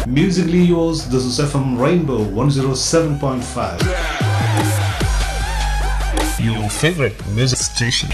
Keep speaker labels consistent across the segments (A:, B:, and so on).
A: Musically yours, this is FM Rainbow 107.5. Your favorite music station.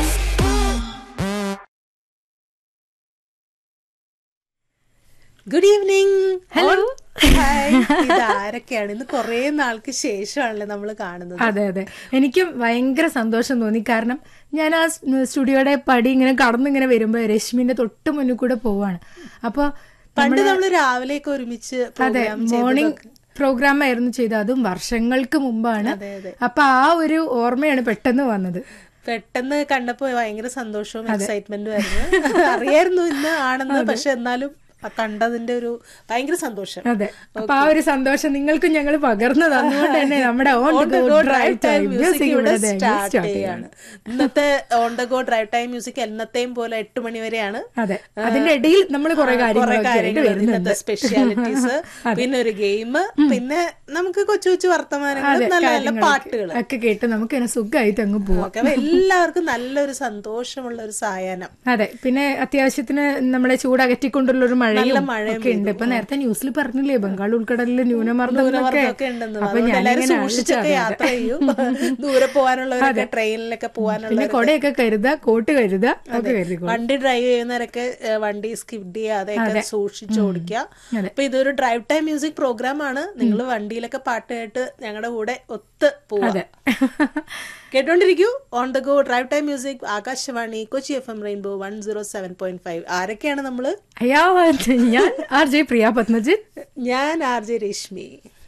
B: Good evening
C: Hello.
B: Hi ഇത് ആരൊക്കെയാണ് ഇന്ന് കുറെ നാൾക്ക് ശേഷമാണല്ലേ നമ്മൾ കാണുന്നത്
C: അതെ അതെ എനിക്കും ഭയങ്കര സന്തോഷം തോന്നി കാരണം ഞാൻ ആ സ് സ്റ്റുഡിയോയുടെ പടി ഇങ്ങനെ കടന്നിങ്ങനെ വരുമ്പോ രശ്മിന്റെ തൊട്ട് മുന്നിൽ കൂടെ പോവാണ് അപ്പൊ
B: പണ്ട് നമ്മൾ രാവിലെയൊക്കെ ഒരുമിച്ച്
C: അതെ
B: program
C: മോർണിംഗ്
B: ചെയ്തതൊക്കെ.
C: പ്രോഗ്രാം ആയിരുന്നു ചെയ്തത് അതും വർഷങ്ങൾക്ക് മുമ്പാണ്
B: അതെ, അതെ.
C: അപ്പൊ ആ ഒരു ഓർമ്മയാണ് പെട്ടെന്ന് വന്നത്
B: പെട്ടെന്ന് കണ്ടപ്പോ ഭയങ്കര സന്തോഷവും എക്സൈറ്റ്മെന്റും ആയിരുന്നു അറിയായിരുന്നു ഇന്ന് ആണെന്ന് പക്ഷെ എന്നാലും ആ കണ്ടതിന്റെ ഒരു ഭയങ്കര സന്തോഷം
C: അതെ അപ്പൊ ആ ഒരു സന്തോഷം നിങ്ങൾക്കും ഞങ്ങൾ പകർന്നു തന്നുകൊണ്ട് തന്നെ നമ്മുടെ on
B: On the go drive time music
C: music
B: ഇവിടെ
C: ഇവിടെ
B: start
C: സ്റ്റാർട്ട്
B: ചെയ്യാണ്
C: ചെയ്യാണ്
B: ഇന്നത്തെ on the go drive time music എന്നത്തെയും പോലെ എട്ട് മണി വരെയാണ്
C: അതെ അതിന്റെ ഇടയിൽ നമ്മൾ കുറെ
B: കുറെ
C: കാര്യങ്ങളൊക്കെ ആയിട്ട്
B: കാര്യങ്ങൾ
C: വരുന്നുണ്ട്
B: ഇന്നത്തെ സ്പെഷ്യാലിറ്റീസ് പിന്നെ ഒരു ഗെയിം പിന്നെ നമുക്ക് കൊച്ചു കൊച്ചു വർത്തമാനങ്ങൾ
C: അതെ,
B: നല്ല നല്ല
C: കാര്യങ്ങളൊക്കെ
B: പാട്ടുകൾ
C: ഒക്കെ കേട്ട് നമുക്ക് ഇങ്ങനെ സുഖമായിട്ട് അങ്ങ് പോവാം
B: ഓക്കെ അപ്പൊ എല്ലാവർക്കും നല്ലൊരു സന്തോഷമുള്ള ഒരു സായാഹ്നം
C: അതെ പിന്നെ അത്യാവശ്യത്തിന് നമ്മളെ ചൂടകറ്റിക്കൊണ്ടുള്ള ഒരു മഴയും
B: മഴയും
C: ഒക്കെ ഉണ്ട് ഇപ്പൊ നേരത്തെ ന്യൂസിൽ പറഞ്ഞില്ലേ ബംഗാൾ ഉൾക്കടലിൽ ന്യൂനമർദ്ദം
B: ന്യൂനമർദ്ദമൊക്കെ ഉണ്ടെന്ന്
C: അപ്പൊ
B: അതുകൊണ്ട് എല്ലാവരും
C: ഞാനിങ്ങനെ
B: സൂക്ഷിച്ചൊക്കെ
C: ആലോചിച്ചത്
B: യാത്ര ചെയ്യും ദൂരെ പോകാനുള്ളവരൊക്കെ ട്രെയിനിലൊക്കെ പോകാനുള്ള
C: പിന്നെ കൊടയൊക്കെ കരുതുക കോട്ട് കരുതുക ഒക്കെ കരുതിക്കോ
B: വണ്ടി ഡ്രൈവ് ചെയ്യുന്നവരൊക്കെ ഏഹ്, വണ്ടി സ്കിഡ് ചെയ്യാതെയൊക്കെ സൂക്ഷിച്ച് ഓടിക്കുക
C: അതെ.
B: അപ്പൊ ഇതൊരു ഡ്രൈവ് ടൈം മ്യൂസിക് പ്രോഗ്രാം ആണ് നിങ്ങൾ വണ്ടിയിലൊക്കെ പാട്ട് കേട്ട് ഞങ്ങളുടെ കൂടെ ഒത്ത് പോവാ
C: അതെ
B: കേട്ടോണ്ടിരിക്കൂ on the go drive time music Akashvani Kochi F M Rainbow one zero seven point five ആരൊക്കെയാണ് നമ്മള്
C: അയ്യാ ഞാൻ ആർ ജെ പ്രിയ പത്മജിത്ത്
B: ഞാൻ ആർ ജെ രശ്മി